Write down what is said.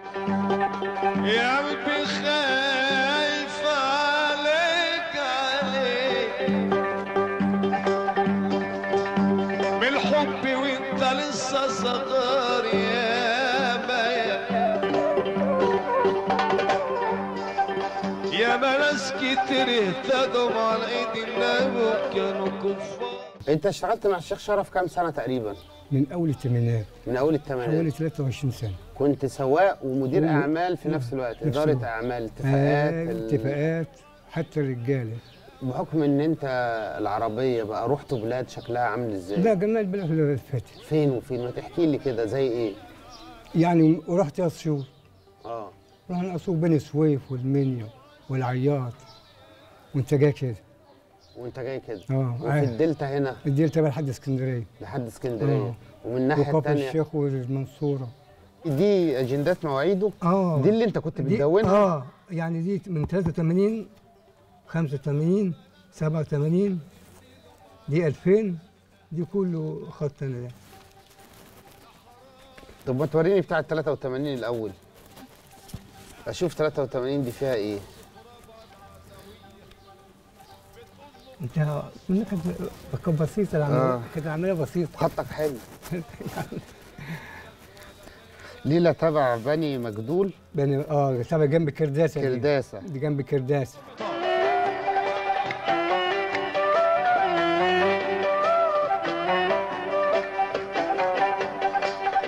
يا قلبي خايف عليك عليك من الحب وانت لسه صغير يا بايا يا ما ناس كتير اهتدوا على ايد النبي وكانوا كفار انت اشتغلت مع الشيخ شرف كام سنه تقريبا من اول الثمانينات من اول الثمانينات حوالي 23 سنه كنت سواق ومدير وم- اعمال في نفس الوقت نفس اداره الوقت. اعمال آه، اتفاقات ال- اتفاقات حتى الرجاله بحكم ان انت العربيه بقى رحت بلاد شكلها عامل ازاي لا جميع البلاد اللي فاتت فين وفين ما تحكي لي كده زي ايه يعني ورحت اسيوط اه رحنا اسيوط بني سويف والمنيا والعياط وانت جاي كده وانت جاي كده اه وفي عارف. الدلتا هنا الدير تبع لحد اسكندريه لحد اسكندريه آه. ومن الناحيه وكفر الثانيه الشيخ والمنصوره دي اجندات مواعيده اه دي اللي انت كنت دي- بتدونها اه يعني دي من 83 85 87 دي 2000 دي كله خط انا ده طب ما توريني بتاع ال 83 الاول اشوف 83 دي فيها ايه انت كنا كانت كانت بسيطه العمليه آه. كانت العمليه بسيطه خطك حلو ليلة تبع بني مجدول بين اه تبع جنب كرداسه دي. كرداسة دي جنب كرداسه